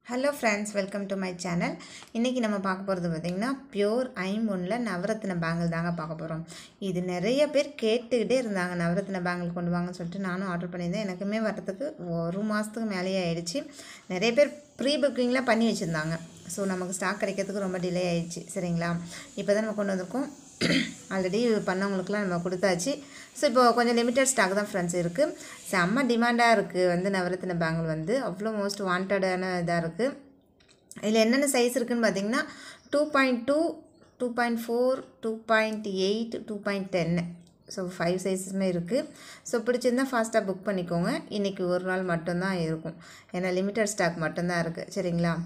hello friends welcome to my channel இன்றைக்கி நம்ம பார்க்க போகிறது பார்த்திங்கன்னா பியோர் ஐம்பொன்னில் நவரத்ன பேங்கிள் தாங்க பார்க்க போகிறோம் இது நிறைய பேர் கேட்டுக்கிட்டே இருந்தாங்க நவரத்ன பேங்கிள் கொண்டு வாங்கன்னு சொல்லிட்டு நானும் ஆர்டர் பண்ணியிருந்தேன் எனக்குமே வரத்துக்கு ஒரு மாதத்துக்கு மேலேயே ஆயிடுச்சு நிறைய பேர் ப்ரீ புக்கிங்லாம் பண்ணி வச்சுருந்தாங்க ஸோ நமக்கு ஸ்டாக் கிடைக்கிறதுக்கு ரொம்ப டிலே ஆயிடுச்சு சரிங்களா இப்போ தான் நம்ம கொண்டு வந்திருக்கோம் ஆல்ரெடி பண்ணவங்களுக்குலாம் நம்ம கொடுத்தாச்சு ஸோ இப்போ கொஞ்சம் லிமிட்டட் ஸ்டாக் தான் ஃப்ரெண்ட்ஸ் இருக்குது செம்ம டிமாண்டாக இருக்குது வந்து நவரத்ன பேங்கிள் வந்து அவ்வளோ மோஸ்ட் வாண்டடான இதாக இருக்குது இதில் என்னென்ன சைஸ் இருக்குதுன்னு பார்த்தீங்கன்னா two point two two point four two point eight two point டென்னு ஸோ ஃபைவ் சைஸஸுமே இருக்குது ஸோ பிடிச்சிருந்தா ஃபாஸ்ட்டாக புக் பண்ணிக்கோங்க இன்றைக்கி ஒரு நாள் மட்டும்தான் இருக்கும் ஏன்னா லிமிட்டட் ஸ்டாக் மட்டும்தான் இருக்குது சரிங்களா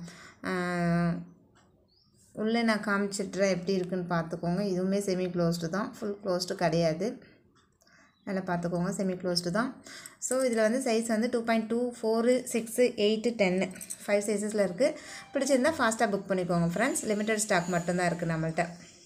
உள்ளே நான் காமிச்சிட்றேன் எப்படி இருக்குன்னு பார்த்துக்கோங்க இதுவுமே செமி க்ளோஸ்டு தான் ஃபுல் க்ளோஸ்டு கிடையாது நல்லா பார்த்துக்கோங்க செமி க்ளோஸ்டு தான் ஸோ இதில் வந்து சைஸ் வந்து two point two four six eight டென்னு ஃபைவ் சைஸஸில் இருக்குது பிடிச்சிருந்தால் ஃபாஸ்ட்டாக புக் பண்ணிக்கோங்க ஃப்ரெண்ட்ஸ் லிமிட்டட் ஸ்டாக் மட்டும்தான் இருக்குது நம்மள்ட்ட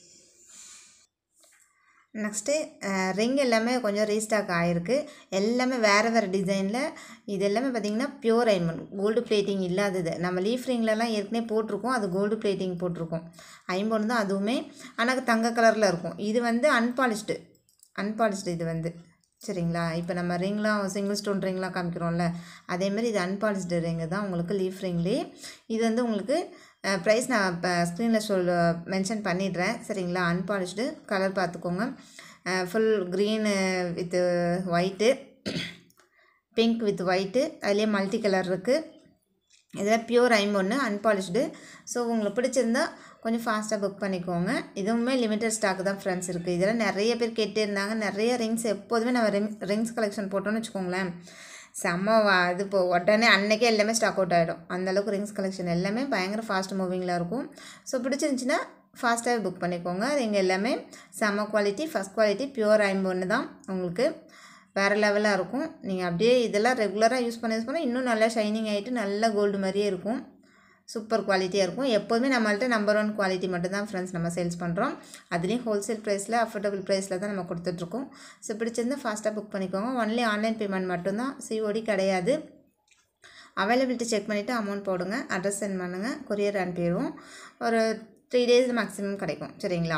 நெக்ஸ்ட்டு ரிங் எல்லாமே கொஞ்சம் ரீஸ்டாக் ஆகிருக்கு எல்லாமே வேறு வேறு டிசைனில் இது எல்லாமே பார்த்திங்கன்னா பியூர் ஐமன் கோல்டு பிளேட்டிங் இல்லாதது நம்ம லீஃப் ரிங்லலாம் ஏற்கனவே போட்டிருக்கோம் அது கோல்டு பிளேட்டிங் போட்டிருக்கோம் ஐம்பொன் தான் அதுவுமே ஆனால் தங்க கலரில் இருக்கும் இது வந்து அன்பாலிஷ்டு அன்பாலிஷ்டு இது வந்து சரிங்களா இப்போ நம்ம ரிங்லாம் சிங்கிள் ஸ்டோன் ரிங்லாம் காமிக்கிறோம்ல அதேமாதிரி இது அன்பாலிஷ்டு ரிங்கு தான் உங்களுக்கு லீஃப் ரிங்லேயே இது வந்து உங்களுக்கு ப்ரைஸ் நான் இப்போ ஸ்க்ரீனில் சொல் மென்ஷன் பண்ணிடுறேன் சரிங்களா அன்பாலிஷ்டு கலர் பார்த்துக்கோங்க full green with white pink with white அதுலேயே மல்டி கலர் இருக்குது இதில் பியூர் ஐம்பொன்று அன்பாலிஷ்டு ஸோ உங்களுக்கு பிடிச்சிருந்தா கொஞ்சம் ஃபாஸ்ட்டாக புக் பண்ணிக்கோங்க இதுவுமே லிமிட்டட் ஸ்டாக் தான் ஃப்ரெண்ட்ஸ் இருக்குது இதெல்லாம் நிறைய பேர் கேட்டே இருந்தாங்க நிறைய ரிங்ஸ் எப்போதுமே நம்ம ரிங் ரிங்ஸ் கலெக்ஷன் போட்டோன்னு வச்சுக்கோங்களேன் செம்ம இது இப்போ உடனே அன்றைக்கே எல்லாமே ஸ்டாக் அவுட் ஆகிடும் அந்தளவுக்கு ரிங்ஸ் கலெக்ஷன் எல்லாமே பயங்கர ஃபாஸ்ட் மூவிங்கில் இருக்கும் ஸோ பிடிச்சிருந்துச்சின்னா ஃபாஸ்ட்டாகவே புக் பண்ணிக்கோங்க ரிங் எல்லாமே செம்ம குவாலிட்டி ஃபஸ்ட் குவாலிட்டி பியூர் ஐம்பொன்று தான் உங்களுக்கு வேறு லெவலாக இருக்கும் நீங்கள் அப்படியே இதெல்லாம் ரெகுலராக யூஸ் பண்ண யூஸ் பண்ணால் இன்னும் நல்லா ஷைனிங் ஆகிட்டு நல்ல கோல்டு மாதிரியே இருக்கும் சூப்பர் குவாலிட்டியாக இருக்கும் எப்போதுமே நம்மள்ட்ட நம்பர் ஒன் குவாலிட்டி மட்டும் தான் ஃப்ரெண்ட்ஸ் நம்ம சேல்ஸ் பண்ணுறோம் அதுலேயும் ஹோல்சேல் ப்ரைஸில் அஃபோர்டபுள் ப்ரைஸில் தான் நம்ம கொடுத்துட்ருக்கோம் ஸோ பிடிச்சிருந்தால் ஃபாஸ்ட்டாக புக் பண்ணிக்கோங்க ஒன்லி ஆன்லைன் பேமெண்ட் மட்டும்தான் சிஓடி கிடையாது அவைலபிலிட்டி செக் பண்ணிவிட்டு அமௌண்ட் போடுங்க அட்ரஸ் சென்ட் பண்ணுங்கள் கொரியர் அனுப்பிடுவோம் ஒரு த்ரீ டேஸ் மேக்ஸிமம் கிடைக்கும் சரிங்களா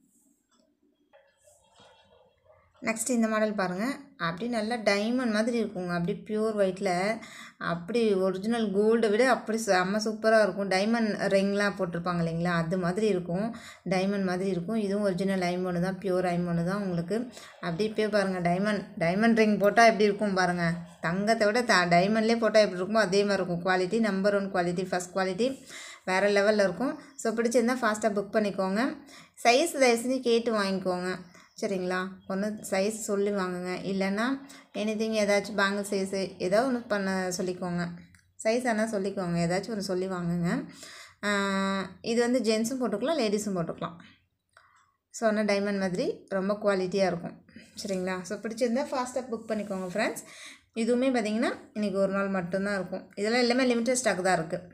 நெக்ஸ்ட் இந்த மாடல் பாருங்கள் அப்படி நல்லா டைமண்ட் மாதிரி இருக்குங்க அப்படி பியூர் ஒயிட்டில் அப்படி ஒரிஜினல் கோல்டை விட அப்படி செம்ம சூப்பராக இருக்கும் டைமண்ட் ரிங்லாம் போட்டிருப்பாங்க இல்லைங்களா அது மாதிரி இருக்கும் டைமண்ட் மாதிரி இருக்கும் இதுவும் ஒரிஜினல் ஐம்பொன்று தான் பியூர் ஐம்பொன்று தான் உங்களுக்கு அப்படி இப்போயே பாருங்கள் டைமண்ட் டைமண்ட் ரிங் போட்டால் எப்படி இருக்கும் பாருங்கள் தங்கத்தை விட த டைமண்ட்லேயே போட்டால் எப்படி இருக்குமோ அதே மாதிரி இருக்கும் quality number one quality first quality வேறு லெவலில் இருக்கும் ஸோ பிடிச்சிருந்தால் ஃபாஸ்ட்டாக புக் பண்ணிக்கோங்க சைஸ் தயவு செஞ்சு கேட்டு வாங்கிக்கோங்க சரிங்களா ஒன்று சைஸ் சொல்லி வாங்குங்க இல்லைன்னா எனிதிங் ஏதாச்சும் பேங்கிள் சைஸு ஏதோ ஒன்று பண்ண சொல்லிக்கோங்க சைஸ் ஆனால் சொல்லிக்கோங்க ஏதாச்சும் ஒன்று சொல்லி வாங்குங்க இது வந்து ஜென்ஸும் போட்டுக்கலாம் லேடிஸும் போட்டுக்கலாம் சொன்ன டைமண்ட் மாதிரி ரொம்ப குவாலிட்டியாக இருக்கும் சரிங்களா ஸோ பிடிச்சிருந்தா ஃபாஸ்ட்டாக புக் பண்ணிக்கோங்க ஃப்ரெண்ட்ஸ் இதுவுமே பார்த்திங்கன்னா இன்றைக்கி ஒரு நாள் மட்டும்தான் இருக்கும் இதெல்லாம் எல்லாமே லிமிட்டட் ஸ்டாக் தான் இருக்குது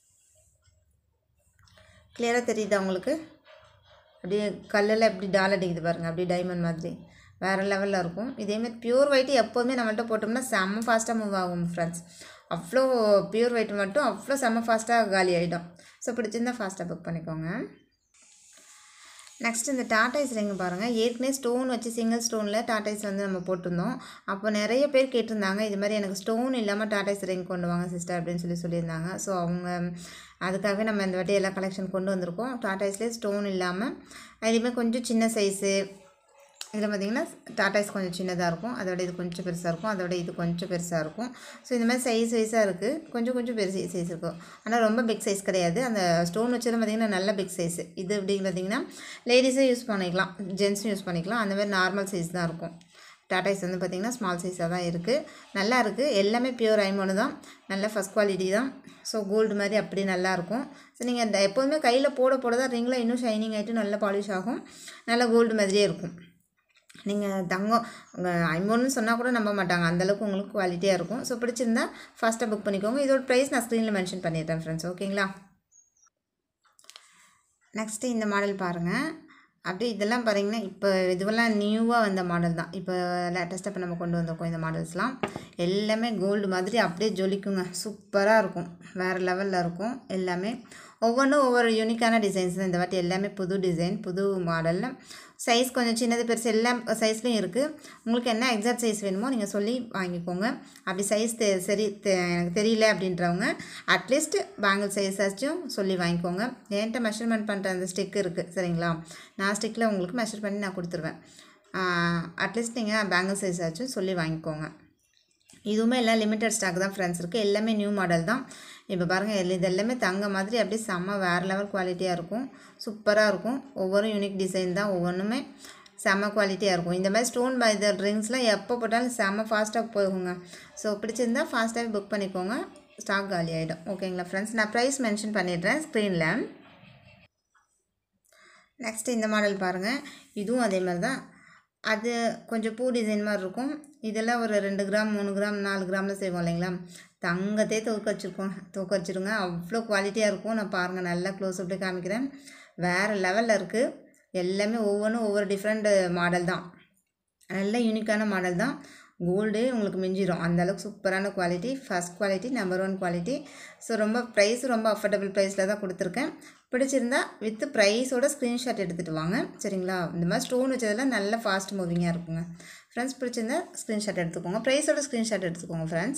கிளியராக தெரியுதா உங்களுக்கு அப்படியே கல்லில் எப்படி டால் அடிக்குது பாருங்கள் அப்படியே டைமண்ட் மாதிரி வேறு லெவலில் இருக்கும் இதேமாதிரி பியூர் ஒயிட்டு எப்போதுமே நம்மள்ட்ட போட்டோம்னா செம்ம ஃபாஸ்ட்டாக மூவ் ஆகும் ஃப்ரெண்ட்ஸ் அவ்வளோ பியூர் ஒயிட் மட்டும் அவ்வளோ செம்ம ஃபாஸ்ட்டாக காலி ஆகிடும் ஸோ பிடிச்சிருந்தால் ஃபாஸ்ட்டாக புக் பண்ணிக்கோங்க நெக்ஸ்ட் இந்த டாட்டாய்ஸ் ரிங் பாருங்கள் ஏற்கனவே ஸ்டோன் வச்சு சிங்கிள் ஸ்டோனில் டாட்டாய்ஸ் வந்து நம்ம போட்டிருந்தோம் அப்போ நிறைய பேர் கேட்டிருந்தாங்க இது மாதிரி எனக்கு ஸ்டோன் இல்லாமல் டாட்டாய்ஸ் ரிங் கொண்டு வாங்க சிஸ்டர் அப்படின்னு சொல்லி சொல்லியிருந்தாங்க ஸோ அவங்க அதுக்காகவே நம்ம இந்த வாட்டி எல்லா கலெக்ஷன் கொண்டு வந்திருக்கோம் டாட்டாய்ஸ்லேயே ஸ்டோன் இல்லாமல் அதுலேயுமே கொஞ்சம் சின்ன சைஸு இதில் பார்த்திங்கன்னா டாட்டாய்ஸ் கொஞ்சம் சின்னதாக இருக்கும் அதோட இது கொஞ்சம் பெருசாக இருக்கும் அதோட இது கொஞ்சம் பெருசாக இருக்கும் ஸோ இந்த மாதிரி சைஸ் வைஸாக இருக்குது கொஞ்சம் கொஞ்சம் பெருசு சைஸ் இருக்கும் ஆனால் ரொம்ப பிக் சைஸ் கிடையாது அந்த ஸ்டோன் வச்சது பார்த்திங்கன்னா நல்ல பிக் சைஸ் இது அப்படின்னு பார்த்திங்கன்னா லேடிஸும் யூஸ் பண்ணிக்கலாம் ஜென்ஸும் யூஸ் பண்ணிக்கலாம் அந்த மாதிரி நார்மல் சைஸ் தான் இருக்கும் டாட்டாய்ஸ் வந்து பார்த்திங்கன்னா ஸ்மால் சைஸாக தான் இருக்குது நல்லா இருக்குது எல்லாமே பியூர் ஐமோனு தான் நல்ல ஃபஸ்ட் குவாலிட்டி தான் ஸோ கோல்டு மாதிரி அப்படி நல்லாயிருக்கும் ஸோ நீங்கள் அந்த எப்போதுமே கையில் போட போட தான் ரிங்கில் இன்னும் ஷைனிங் ஆகிட்டு நல்லா பாலிஷ் ஆகும் நல்லா கோல்டு மாதிரியே இருக்கும் நீங்கள் தங்கம் உங்கள் ஐம்பொன்னு சொன்னால் கூட நம்ப மாட்டாங்க அந்தளவுக்கு உங்களுக்கு குவாலிட்டியாக இருக்கும் ஸோ பிடிச்சிருந்தா ஃபாஸ்ட்டாக புக் பண்ணிக்கோங்க இதோட ப்ரைஸ் நான் ஸ்க்ரீனில் மென்ஷன் பண்ணிடுறேன் ஃப்ரெண்ட்ஸ் ஓகேங்களா நெக்ஸ்ட்டு இந்த மாடல் பாருங்கள் அப்படியே இதெல்லாம் பாருங்கன்னா இப்போ இதுவெல்லாம் நியூவாக வந்த மாடல் தான் இப்போ லேட்டஸ்ட்டாக இப்போ நம்ம கொண்டு வந்திருக்கோம் இந்த மாடல்ஸ்லாம் எல்லாமே கோல்டு மாதிரி அப்படியே ஜொலிக்குங்க சூப்பராக இருக்கும் வேறு லெவலில் இருக்கும் எல்லாமே ஒவ்வொன்றும் ஒவ்வொரு யூனிக்கான டிசைன்ஸ் தான் இந்த வாட்டி எல்லாமே புது டிசைன் புது மாடலில் சைஸ் கொஞ்சம் சின்னது பெருசு எல்லா சைஸ்லேயும் இருக்குது உங்களுக்கு என்ன எக்ஸாக்ட் சைஸ் வேணுமோ நீங்கள் சொல்லி வாங்கிக்கோங்க அப்படி சைஸ் தெ சரி தெ- எனக்கு தெரியல அப்படின்றவங்க அட்லீஸ்ட் பேங்கிள் சைஸாச்சும் சொல்லி வாங்கிக்கோங்க என்கிட்ட மெஷர்மெண்ட் பண்ணுற அந்த ஸ்டிக் இருக்குது சரிங்களா நான் ஸ்டிக்கில் உங்களுக்கு மெஷர் பண்ணி நான் கொடுத்துருவேன் அட்லீஸ்ட் நீங்கள் பேங்கிள் சைஸாச்சும் சொல்லி வாங்கிக்கோங்க இதுவுமே எல்லாம் லிமிட்டட் ஸ்டாக் தான் ஃப்ரெண்ட்ஸ் இருக்குது எல்லாமே நியூ மாடல் தான் இப்போ பாருங்கள் இது இது எல்லாமே தங்க மாதிரி அப்படியே செம்ம வேறு லெவல் குவாலிட்டியாக இருக்கும் சூப்பராக இருக்கும் ஒவ்வொரு யூனிக் டிசைன் தான் ஒவ்வொன்றுமே செம்ம குவாலிட்டியாக இருக்கும் இந்த மாதிரி ஸ்டோன் பை இந்த ட்ரிங்க்ஸ்லாம் எப்போ போட்டாலும் செம்ம ஃபாஸ்ட்டாக போகுங்க ஸோ பிடிச்சிருந்தா ஃபாஸ்ட்டாகவே புக் பண்ணிக்கோங்க ஸ்டாக் காலி ஆகிடும் ஓகேங்களா ஃப்ரெண்ட்ஸ் நான் ப்ரைஸ் மென்ஷன் பண்ணிடுறேன் ஸ்க்ரீனில் நெக்ஸ்ட் இந்த மாடல் பாருங்கள் இதுவும் அதே மாதிரி தான் அது கொஞ்சம் பூ டிசைன் மாதிரி இருக்கும் இதெல்லாம் ஒரு ரெண்டு கிராம் மூணு கிராம் நாலு கிராமில் செய்வோம் இல்லைங்களா தங்கத்தே தூக்க வச்சுருக்கோம் தூக்க வச்சுருங்க அவ்வளோ குவாலிட்டியாக இருக்கும் நான் பாருங்கள் நல்லா க்ளோஸ் அப்படி காமிக்கிறேன் வேறு லெவலில் இருக்குது எல்லாமே ஒவ்வொன்றும் ஒவ்வொரு டிஃப்ரெண்ட் மாடல் தான் நல்ல யூனிக்கான மாடல் தான் கோல்டு உங்களுக்கு மிஞ்சிடும் அந்த அளவுக்கு சூப்பரான quality first quality number one quality so ரொம்ப ப்ரைஸ் ரொம்ப அஃபோர்டபுள் ப்ரைஸில் தான் கொடுத்துருக்கேன் பிடிச்சிருந்தா வித் ப்ரைஸோட ஸ்க்ரீன்ஷாட் எடுத்துகிட்டு வாங்க சரிங்களா இந்த மாதிரி ஸ்டோன் வச்சதெல்லாம் நல்ல ஃபாஸ்ட் மூவிங்காக இருக்குங்க ஃப்ரெண்ட்ஸ் பிடிச்சிருந்தா ஸ்க்ரீன்ஷாட் எடுத்துக்கோங்க ப்ரைஸோட ஸ்க்ரீன்ஷாட் எடுத்துக்கோங்க ஃப்ரெண்ட்ஸ்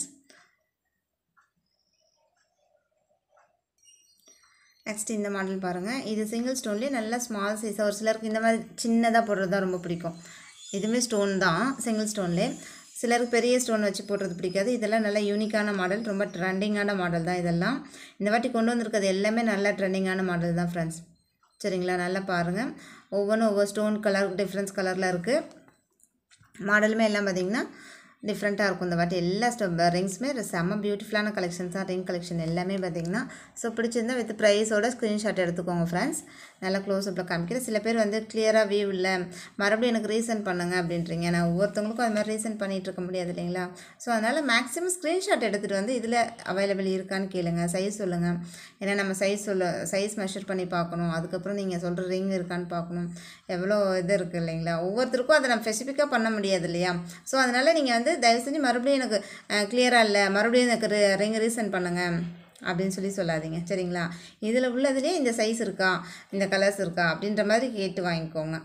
நெக்ஸ்ட் இந்த மாடல் பாருங்கள் இது சிங்கிள் ஸ்டோன்லேயே நல்ல ஸ்மால் சைஸாக ஒரு சிலருக்கு இந்த மாதிரி சின்னதாக போடுறது தான் ரொம்ப பிடிக்கும் இதுவுமே ஸ்டோன் தான் சிங்கிள் ஸ்டோன்லேயே சிலருக்கு பெரிய ஸ்டோன் வச்சு போடுறது பிடிக்காது இதெல்லாம் நல்ல யூனிக்கான மாடல் ரொம்ப ட்ரெண்டிங்கான மாடல் தான் இதெல்லாம் இந்த வாட்டி கொண்டு வந்திருக்கிறது எல்லாமே நல்ல ட்ரெண்டிங்கான மாடல் தான் ஃப்ரெண்ட்ஸ் சரிங்களா நல்லா பாருங்கள் ஒவ்வொன்றும் ஒவ்வொரு ஸ்டோன் கலர் டிஃப்ரென்ஸ் கலரில் இருக்குது மாடலுமே எல்லாம் பார்த்தீங்கன்னா டிஃப்ரெண்ட்டாக இருக்கும் இந்த வாட்டி எல்லா ஸ்டோ ரிங்ஸுமே செம்ம பியூட்டிஃபுல்லான கலெக்ஷன்ஸ் தான் ரிங் கலெக்ஷன் எல்லாமே பார்த்தீங்கன்னா ஸோ பிடிச்சிருந்தா வித் ப்ரைஸோட ஸ்க்ரீன்ஷாட் எடுத்துக்கோங்க ஃப்ரெண்ட்ஸ் நல்லா க்ளோஸ்அப்பில் காமிக்கிறேன் சில பேர் வந்து கிளியராக வியூ இல்லை மறுபடியும் எனக்கு ரீசன் பண்ணுங்க அப்படின்றீங்க நான் ஒவ்வொருத்தவங்களுக்கும் அது மாதிரி ரீசன் பண்ணிகிட்டு இருக்க முடியாது இல்லைங்களா ஸோ அதனால் மேக்ஸிமம் ஸ்க்ரீன்ஷாட் எடுத்துகிட்டு வந்து இதில் அவைலபிள் இருக்கான்னு கேளுங்க சைஸ் சொல்லுங்கள் ஏன்னா நம்ம சைஸ் சொல்ல சைஸ் மெஷர் பண்ணி பார்க்கணும் அதுக்கப்புறம் நீங்கள் சொல்கிற ரிங் இருக்கான்னு பார்க்கணும் எவ்வளோ இது இருக்குது இல்லைங்களா ஒவ்வொருத்தருக்கும் அதை நம்ம ஸ்பெசிஃபிக்காக பண்ண முடியாது இல்லையா ஸோ அதனால் நீங்கள் வந்து தயவு செஞ்சு மறுபடியும் எனக்கு கிளியராக இல்லை மறுபடியும் எனக்கு ரிங் ரீசன் பண்ணுங்கள் அப்படின்னு சொல்லி சொல்லாதீங்க சரிங்களா இதில் உள்ளதுலேயே இந்த சைஸ் இருக்கா இந்த கலர்ஸ் இருக்கா அப்படின்ற மாதிரி கேட்டு வாங்கிக்கோங்க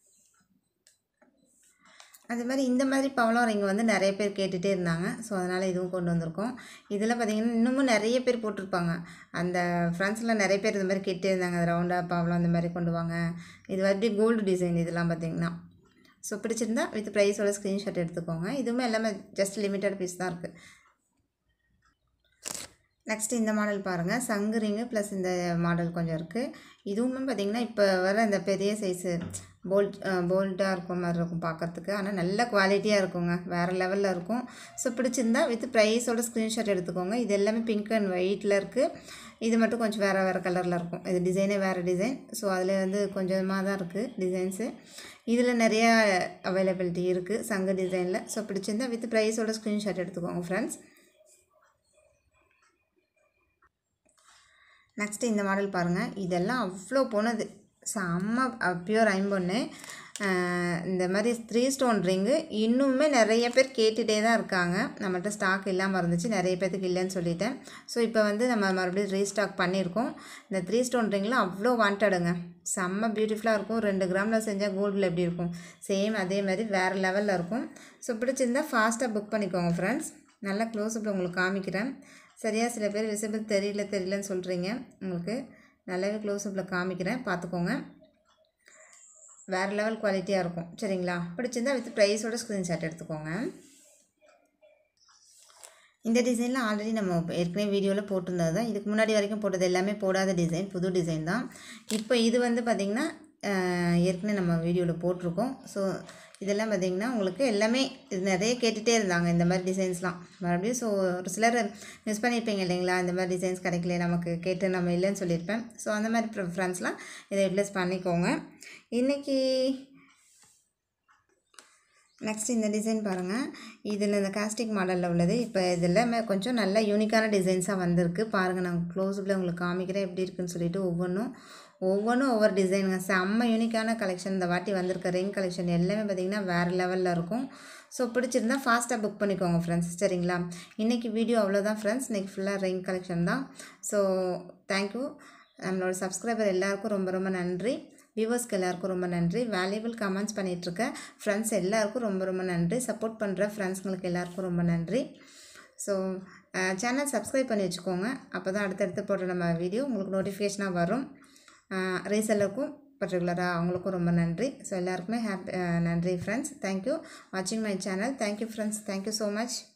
அதே மாதிரி இந்த மாதிரி பவளம் ரிங் வந்து நிறைய பேர் கேட்டுகிட்டே இருந்தாங்க ஸோ அதனால் இதுவும் கொண்டு வந்திருக்கோம் இதில் பார்த்திங்கன்னா இன்னமும் நிறைய பேர் போட்டிருப்பாங்க அந்த ஃப்ரெண்ட்ஸில் நிறைய பேர் இது மாதிரி கேட்டே இருந்தாங்க அது ரவுண்டாக பவளம் அந்த மாதிரி கொண்டு வாங்க இது வந்து கோல்டு டிசைன் இதெல்லாம் பார்த்திங்கன்னா ஸோ பிடிச்சிருந்தா வித் ப்ரைஸோட ஸ்க்ரீன்ஷாட் எடுத்துக்கோங்க இதுவுமே எல்லாமே ஜஸ்ட் லிமிட்டட் பீஸ் தான் இருக்குது நெக்ஸ்ட் இந்த மாடல் பாருங்கள் சங்கு ரிங்கு ப்ளஸ் இந்த மாடல் கொஞ்சம் இருக்குது இதுவுமே பார்த்திங்கன்னா இப்போ வர இந்த பெரிய சைஸு போல்ட் போல்ட்டாக இருக்கும் மாதிரி இருக்கும் பார்க்கறதுக்கு ஆனால் நல்ல குவாலிட்டியாக இருக்குங்க வேறு லெவலில் இருக்கும் ஸோ பிடிச்சிருந்தா வித் ப்ரைஸோட ஸ்க்ரீன்ஷாட் எடுத்துக்கோங்க இது எல்லாமே பிங்க் அண்ட் ஒயிட்டில் இருக்குது இது மட்டும் கொஞ்சம் வேறு வேறு கலரில் இருக்கும் இது டிசைனே வேறு டிசைன் ஸோ அதில் வந்து கொஞ்சமாக தான் இருக்குது டிசைன்ஸு இதில் நிறையா அவைலபிலிட்டி இருக்குது சங்கு டிசைனில் ஸோ பிடிச்சிருந்தா வித் ப்ரைஸோட ஸ்க்ரீன்ஷாட் எடுத்துக்கோங்க ஃப்ரெண்ட்ஸ் நெக்ஸ்ட்டு இந்த மாடல் பாருங்கள் இதெல்லாம் அவ்வளோ போனது செம்ம பியூர் ஐம்பொன்று இந்த மாதிரி த்ரீ ஸ்டோன் ரிங்கு இன்னுமே நிறைய பேர் கேட்டுகிட்டே தான் இருக்காங்க நம்மள்ட்ட ஸ்டாக் இல்லாமல் இருந்துச்சு நிறைய பேர்த்துக்கு இல்லைன்னு சொல்லிட்டேன் ஸோ இப்போ வந்து நம்ம மறுபடியும் ரீஸ்டாக் பண்ணியிருக்கோம் இந்த த்ரீ ஸ்டோன் ரிங்லாம் அவ்வளோ வாண்டடுங்க செம்ம பியூட்டிஃபுல்லாக இருக்கும் ரெண்டு கிராமில் செஞ்சால் கோல்டில் எப்படி இருக்கும் சேம் அதே மாதிரி வேறு லெவலில் இருக்கும் ஸோ பிடிச்சிருந்தா ஃபாஸ்ட்டாக புக் பண்ணிக்கோங்க ஃப்ரெண்ட்ஸ் நல்லா க்ளோஸ்அப்பில் உங்களுக்கு காமிக்கிறேன் சரியாக சில பேர் விசிபிள் தெரியல தெரியலன்னு சொல்கிறீங்க உங்களுக்கு நல்லாவே க்ளோஸ்அப்பில் காமிக்கிறேன் பார்த்துக்கோங்க வேறு லெவல் குவாலிட்டியாக இருக்கும் சரிங்களா பிடிச்சிருந்தா வித் ப்ரைஸோட ஸ்க்ரீன்ஷாட் எடுத்துக்கோங்க இந்த டிசைனில் ஆல்ரெடி நம்ம ஏற்கனவே வீடியோவில் போட்டிருந்தது தான் இதுக்கு முன்னாடி வரைக்கும் போட்டது எல்லாமே போடாத டிசைன் புது டிசைன் தான் இப்போ இது வந்து பார்த்திங்கன்னா ஏற்கனவே நம்ம வீடியோவில் போட்டிருக்கோம் ஸோ இதெல்லாம் பார்த்திங்கன்னா உங்களுக்கு எல்லாமே இது நிறைய கேட்டுகிட்டே இருந்தாங்க இந்த மாதிரி டிசைன்ஸ்லாம் மறுபடியும் ஸோ ஒரு சிலர் மிஸ் பண்ணியிருப்பீங்க இல்லைங்களா இந்த மாதிரி டிசைன்ஸ் கிடைக்கல நமக்கு கேட்டு நம்ம இல்லைன்னு சொல்லியிருப்பேன் ஸோ அந்த மாதிரி ஃப்ரெண்ட்ஸ்லாம் இதை யூட்டிலைஸ் பண்ணிக்கோங்க இன்றைக்கி நெக்ஸ்ட் இந்த டிசைன் பாருங்கள் இதில் இந்த காஸ்டிக் மாடலில் உள்ளது இப்போ இது எல்லாமே கொஞ்சம் நல்ல யூனிக்கான டிசைன்ஸாக வந்திருக்கு பாருங்கள் நான் க்ளோஸில் உங்களுக்கு காமிக்கிறேன் எப்படி இருக்குன்னு சொல்லிட்டு ஒவ்வொன்றும் ஒவ்வொன்றும் ஒவ்வொரு டிசைனுங்க செம்ம யூனிக்கான கலெக்ஷன் இந்த வாட்டி வந்திருக்க ரிங் கலெக்ஷன் எல்லாமே பார்த்திங்கன்னா வேறு லெவலில் இருக்கும் ஸோ பிடிச்சிருந்தா ஃபாஸ்ட்டாக புக் பண்ணிக்கோங்க ஃப்ரெண்ட்ஸ் சரிங்களா இன்றைக்கி வீடியோ அவ்வளோதான் ஃப்ரெண்ட்ஸ் இன்றைக்கி ஃபுல்லாக ரிங் கலெக்ஷன் தான் ஸோ தேங்க்யூ நம்மளோட சப்ஸ்கிரைபர் எல்லாருக்கும் ரொம்ப ரொம்ப நன்றி வியூவர்ஸ்க்கு எல்லாருக்கும் ரொம்ப நன்றி வேல்யூபிள் கமெண்ட்ஸ் பண்ணிகிட்ருக்க ஃப்ரெண்ட்ஸ் எல்லாருக்கும் ரொம்ப ரொம்ப நன்றி சப்போர்ட் பண்ணுற ஃப்ரெண்ட்ஸ்ங்களுக்கு எல்லாருக்கும் ரொம்ப நன்றி ஸோ சேனல் சப்ஸ்கிரைப் பண்ணி வச்சுக்கோங்க அப்போ தான் அடுத்தடுத்து போடுற நம்ம வீடியோ உங்களுக்கு நோட்டிஃபிகேஷனாக வரும் ரீசெல்லருக்கும் பர்டிகுலராக அவங்களுக்கும் ரொம்ப நன்றி ஸோ எல்லாருக்குமே ஹாப்பி நன்றி ஃப்ரெண்ட்ஸ் தேங்க்யூ வாட்சிங் my channel thank you friends thank you so much